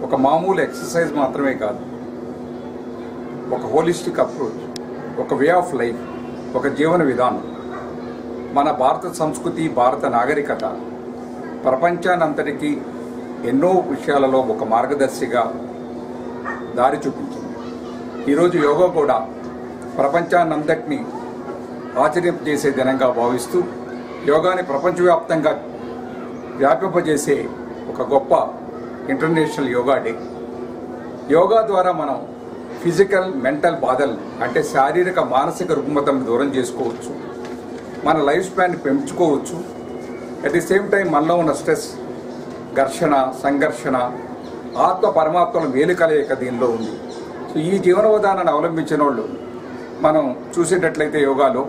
ఒక మామూలు ఎక్సర్సైజ్ మాత్రమే కాదు ఒక హోలిస్టిక్ అప్రోచ్ ఒక వే ఆఫ్ లైఫ్ ఒక జీవన విధానం మన భారత సంస్కృతి భారత నాగరికత ప్రపంచానంతటికీ ఎన్నో విషయాలలో ఒక మార్గదర్శిగా దారి చూపించింది ఈరోజు యోగా కూడా ప్రపంచాన్నంతటినీ ఆచరింపజేసే దినంగా భావిస్తూ యోగాని ప్రపంచవ్యాప్తంగా వ్యాపింపజేసే ఒక గొప్ప ఇంటర్నేషనల్ యోగా డే యోగా ద్వారా మనం ఫిజికల్ మెంటల్ బాధలు అంటే శారీరక మానసిక రుగ్మతలను దూరం చేసుకోవచ్చు మన లైఫ్ స్పాన్ పెంచుకోవచ్చు అట్ ది సేమ్ టైం మనలో ఉన్న స్ట్రెస్ ఘర్షణ సంఘర్షణ ఆత్మ పరమాత్మల మేలు కలయిక దీనిలో ఉంది సో ఈ జీవన విధానాన్ని అవలంబించిన వాళ్ళు మనం చూసేటట్లయితే యోగాలో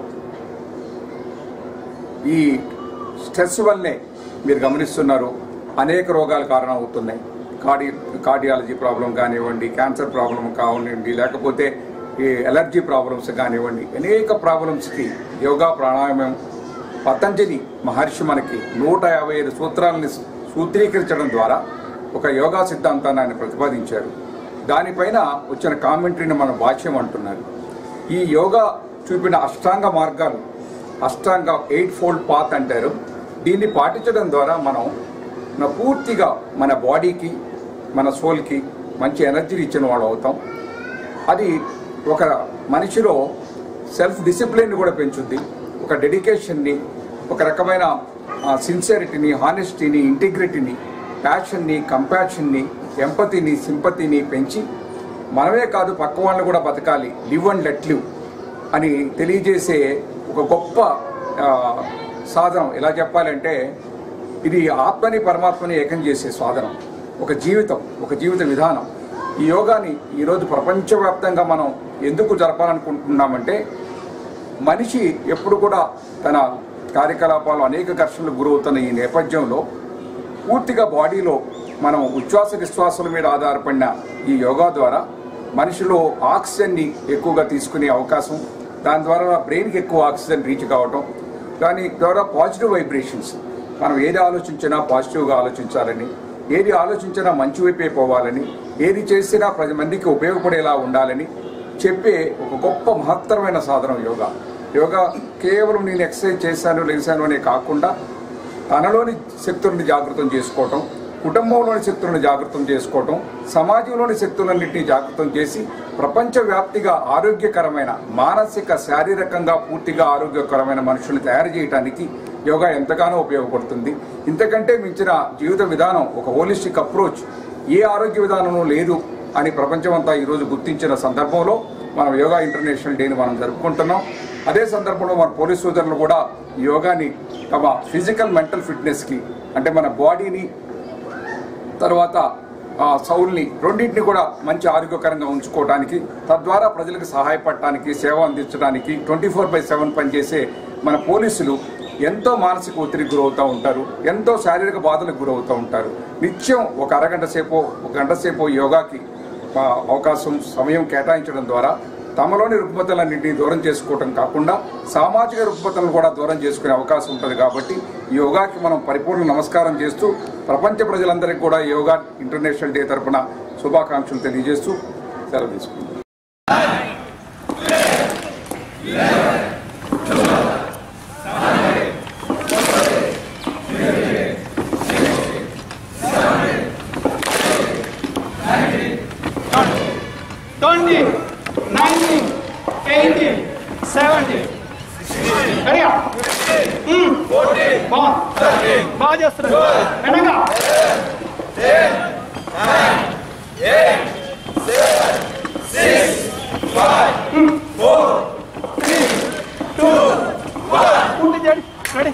ఈ స్ట్రెస్ వల్లే మీరు గమనిస్తున్నారు అనేక రోగాలు కారణమవుతున్నాయి కార్డి కార్డియాలజీ ప్రాబ్లం కానివ్వండి క్యాన్సర్ ప్రాబ్లం కానివ్వండి లేకపోతే ఈ ఎలర్జీ ప్రాబ్లమ్స్ కానివ్వండి అనేక ప్రాబ్లమ్స్కి యోగా ప్రాణాయామం పతంజలి మహర్షి మనకి నూట యాభై ఐదు సూత్రాలని సూత్రీకరించడం ద్వారా ఒక యోగా సిద్ధాంతాన్ని ఆయన ప్రతిపాదించారు దానిపైన వచ్చిన కామెంటరీని మనం భాష్యం అంటున్నారు ఈ యోగా చూపిన అష్టాంగ మార్గాలు అష్టాంగ ఎయిట్ ఫోల్డ్ పాత్ అంటారు దీన్ని పాటించడం ద్వారా మనం మన పూర్తిగా మన బాడీకి మన సోల్కి మంచి ఎనర్జీని ఇచ్చిన వాళ్ళు అవుతాం అది ఒక మనిషిలో సెల్ఫ్ డిసిప్లిన్ కూడా పెంచుద్ది ఒక డెడికేషన్ని ఒక రకమైన సిన్సియరిటీని హానెస్టీని ఇంటిగ్రిటీని ప్యాషన్ని కంపాషన్ని ఎంపతిని సింపతిని పెంచి మనమే కాదు పక్క వాళ్ళని కూడా బతకాలి లివ్ అండ్ లెట్ లివ్ అని తెలియజేసే ఒక గొప్ప ఆ, సాధనం ఎలా చెప్పాలంటే ఇది ఆత్మని పరమాత్మని ఏకం చేసే సాధనం ఒక జీవితం ఒక జీవిత విధానం ఈ యోగాని ఈరోజు ప్రపంచవ్యాప్తంగా మనం ఎందుకు జరపాలనుకుంటున్నామంటే మనిషి ఎప్పుడు కూడా తన కార్యకలాపాలు అనేక ఘర్షణలకు గురవుతున్న ఈ నేపథ్యంలో పూర్తిగా బాడీలో మనం ఉచ్ఛ్వాస నిశ్వాసాల మీద ఆధారపడిన ఈ యోగా ద్వారా మనిషిలో ఆక్సిజన్ని ఎక్కువగా తీసుకునే అవకాశం దాని ద్వారా బ్రెయిన్కి ఎక్కువ ఆక్సిజన్ రీచ్ కావటం దాని ద్వారా పాజిటివ్ వైబ్రేషన్స్ మనం ఏది ఆలోచించినా పాజిటివ్గా ఆలోచించాలని ఏది ఆలోచించినా మంచి వైపే పోవాలని ఏది చేసినా పది మందికి ఉపయోగపడేలా ఉండాలని చెప్పే ఒక గొప్ప మహత్తరమైన సాధనం యోగా యోగా కేవలం నేను ఎక్సర్సైజ్ చేశాను లేచాను అనే కాకుండా తనలోని శక్తులను జాగృతం చేసుకోవటం కుటుంబంలోని శక్తులను జాగృతం చేసుకోవటం సమాజంలోని శక్తులన్నింటినీ జాగృతం చేసి ప్రపంచవ్యాప్తిగా ఆరోగ్యకరమైన మానసిక శారీరకంగా పూర్తిగా ఆరోగ్యకరమైన మనుషుల్ని తయారు చేయడానికి యోగా ఎంతగానో ఉపయోగపడుతుంది ఇంతకంటే మించిన జీవిత విధానం ఒక హోలిస్టిక్ అప్రోచ్ ఏ ఆరోగ్య విధానంలో లేదు అని ప్రపంచమంతా ఈరోజు గుర్తించిన సందర్భంలో మనం యోగా ఇంటర్నేషనల్ డేని మనం జరుపుకుంటున్నాం అదే సందర్భంలో మన పోలీస్ సోదరులు కూడా ఈ యోగాని తమ ఫిజికల్ మెంటల్ ఫిట్నెస్కి అంటే మన బాడీని తర్వాత ఆ సౌల్ని రెండింటిని కూడా మంచి ఆరోగ్యకరంగా ఉంచుకోవడానికి తద్వారా ప్రజలకు సహాయపడటానికి సేవ అందించడానికి ట్వంటీ ఫోర్ బై సెవెన్ పనిచేసే మన పోలీసులు ఎంతో మానసిక ఒత్తిడికి గురవుతూ ఉంటారు ఎంతో శారీరక బాధలకు గురవుతూ ఉంటారు నిత్యం ఒక అరగంట సేపు ఒక గంట సేపు యోగాకి ఆ, అవకాశం సమయం కేటాయించడం ద్వారా తమలోని రుగ్మతలన్నింటినీ దూరం చేసుకోవటం కాకుండా సామాజిక రుగ్మతలను కూడా దూరం చేసుకునే అవకాశం ఉంటుంది కాబట్టి ఈ యోగాకి మనం పరిపూర్ణ నమస్కారం చేస్తూ ప్రపంచ ప్రజలందరికీ కూడా ఈ యోగా ఇంటర్నేషనల్ డే తరపున శుభాకాంక్షలు తెలియజేస్తూ సెలవు తీసుకుంటాం ట్వంటీ నైన్టీన్ ఎయిటీన్ సెవెంటీన్ సరిగా బాగుంది బాగా చేస్తున్నారు వెనక పూర్తి చేయండి రెడీ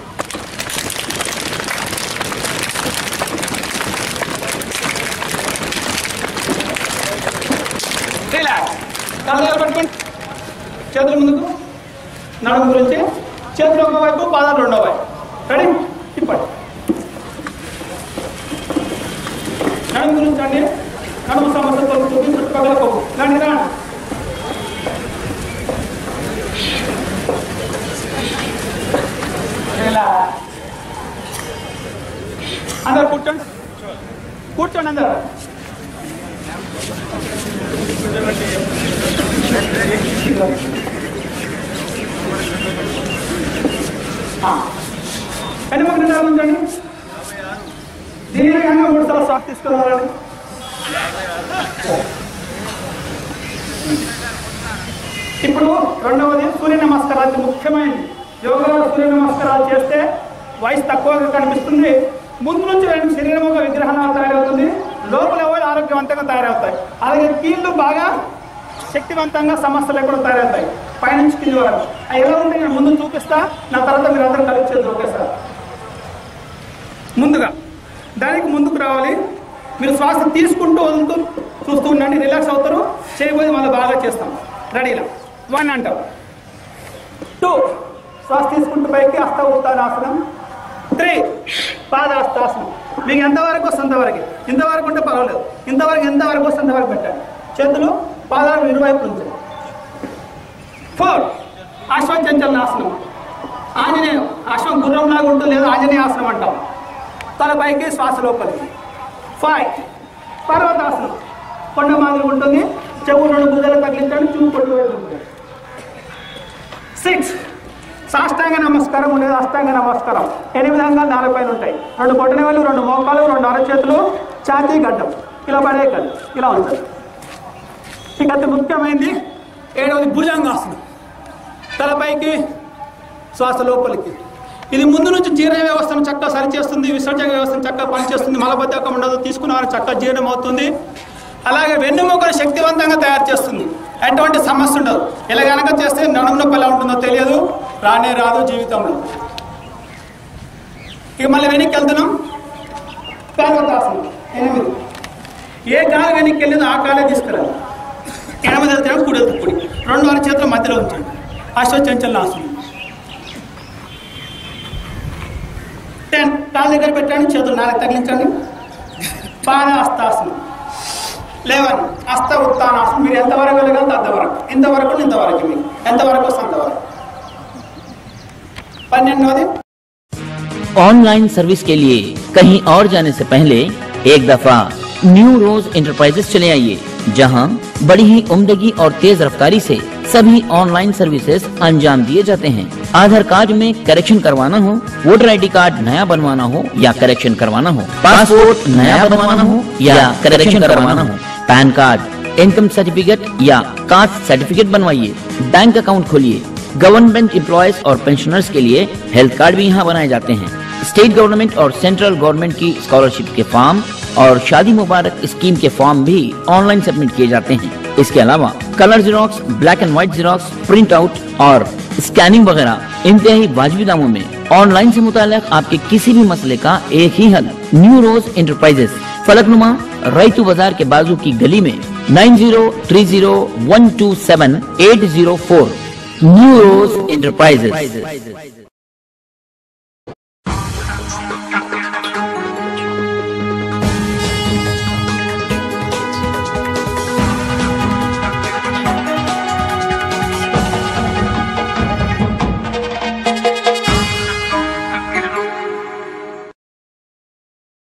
రిలాక్స్ కళ్ళు పట్టుకోండి చేతుల ముందుకు నడుము గురించి చేతులు ఒక వైపు పాదాలు రెండో వైపు రెడీ ఇప్పటి నడుము గురించి అండి నడుము సమస్య తొలుగుతుంది చుట్టుపక్కల కొవ్వు రండి రండి రిలాక్స్ అందరు కూర్చోండి కూర్చోండి అందరు ఎనిమిది నిమిషాలు ఉంచండి దీనికంగా మూడు సార్లు శ్వాస తీసుకురావాలండి ఇప్పుడు రెండవది సూర్య నమస్కారాలు అతి ముఖ్యమైనది యోగాలో సూర్య నమస్కారాలు చేస్తే వయసు తక్కువగా కనిపిస్తుంది ముందు నుంచి రెండు శరీరం ఒక విగ్రహంగా తయారవుతుంది లోపల ఎవరు ఆరోగ్యవంతంగా తయారవుతాయి అలాగే కీళ్ళు బాగా శక్తివంతంగా సమస్యలు లేకుండా తయారవుతాయి పైనుంచి కింది వరకు అవి ఎలా ఉంటాయి నేను ముందు చూపిస్తా నా తర్వాత మీరు అందరూ కలిసి చేద్దరు ఒకేసారి ముందుగా దానికి ముందుకు రావాలి మీరు శ్వాస తీసుకుంటూ వదులుతూ చూస్తూ ఉండండి రిలాక్స్ అవుతారు చేయబోయి మళ్ళీ బాగా చేస్తాం రెడీలా వన్ అంటాం టూ శ్వాస తీసుకుంటూ పైకి హస్త ఉత్తానాసనం త్రీ పాదహస్తాసనం మీకు ఎంతవరకు వస్తుంది అంతవరకు ఇంతవరకు ఉంటే పర్వాలేదు ఇంతవరకు ఎంతవరకు వస్తుంది అంతవరకు పెట్టండి చేతులు పాదాలు ఇరువైపు ఉంచండి ఫోర్ అశ్వచంచలనాసనం ఆంజనేయం అశ్వం గుర్రంలాగా ఉంటుంది లేదా ఆంజనేయ ఆసనం అంటాం తల పైకి శ్వాస లోపలికి ఫైవ్ పర్వతాసనం కొండ మాదిరి ఉంటుంది చెవు రెండు బుద్ధలు తగిలించండి చూపు పొట్టు వైపు ఉంటుంది సిక్స్ సాష్టాంగ నమస్కారం ఉండేది అష్టాంగ నమస్కారం ఎనిమిది అంగాలు నాలుగు పైన ఉంటాయి రెండు పొట్టనేవాళ్ళు రెండు మోకాలు రెండు అరచేతులు ఛాతీ గడ్డం ఇలా పడే కళ్ళు ఇలా ఉంటుంది ఇక అతి ముఖ్యమైనది ఏడవది భుజంగాసనం తలపైకి శ్వాస లోపలికి ఇది ముందు నుంచి జీర్ణ వ్యవస్థను చక్కగా సరిచేస్తుంది విసర్జన వ్యవస్థను చక్కగా పనిచేస్తుంది మలబద్ధకం ఉండదు తీసుకున్న వారు చక్కగా జీర్ణం అవుతుంది అలాగే వెన్నుముకను శక్తివంతంగా తయారు చేస్తుంది ఎటువంటి సమస్య ఉండదు ఇలా కనుక చేస్తే నడుము నొప్పి ఎలా ఉంటుందో తెలియదు రానే రాదు జీవితంలో ఇక మళ్ళీ వెనక్కి వెళ్తున్నాం పర్వతాసనం ఎనిమిది ఏ కాలు వెనక్కి వెళ్ళిందో ఆ కాలే తీసుకురాలి ఎనిమిది వెళ్తే కుడి వెళ్తే కుడి రెండు వారి చేతుల మధ్యలో ఉంచండి అశ్వచంచల ఆసనం టెన్ కాళ్ళ దగ్గర పెట్టండి చేతులు నాలుగు తగిలించండి పాదహస్తాసనం లెవెన్ హస్త ఉత్తానాసనం మీరు ఎంతవరకు వెళ్ళగలిగితే అంతవరకు ఇంతవరకు ఇంతవరకు మీకు ఎంతవరకు వస్తే అంతవరకు పన్నెండవది ऑनलाइन सर्विस के लिए कहीं और जाने से पहले एक दफा न्यू रोज इंटरप्राइजेस चले आइए जहां बड़ी ही उम्दगी और तेज रफ्तारी से सभी ऑनलाइन सर्विसेज अंजाम दिए जाते हैं आधार कार्ड में करेक्शन करवाना हो वोटर आईडी कार्ड नया बनवाना हो या करेक्शन करवाना हो पासपोर्ट नया बनवाना हो या करेक्शन करवाना हो पैन कार्ड इनकम सर्टिफिकेट या कास्ट सर्टिफिकेट बनवाइए बैंक अकाउंट खोलिए गवर्नमेंट एम्प्लॉयज और पेंशनर्स के लिए हेल्थ कार्ड भी यहाँ बनाए जाते हैं स्टेट गवर्नमेंट और सेंट्रल गवर्नमेंट की स्कॉलरशिप के फॉर्म और शादी मुबारक स्कीम के फॉर्म भी ऑनलाइन सबमिट किए जाते हैं इसके अलावा colour xerox black and white xerox print out और स्कैनिंग वगैरह इंतहाई वाजबी दामों में ऑनलाइन से मुतालिक आपके किसी भी मसले का एक ही हल new rose enterprises Falaknuma Rythu Bazar के बाजू की गली में nine zero three zero one two seven eight zero four new rose enterprises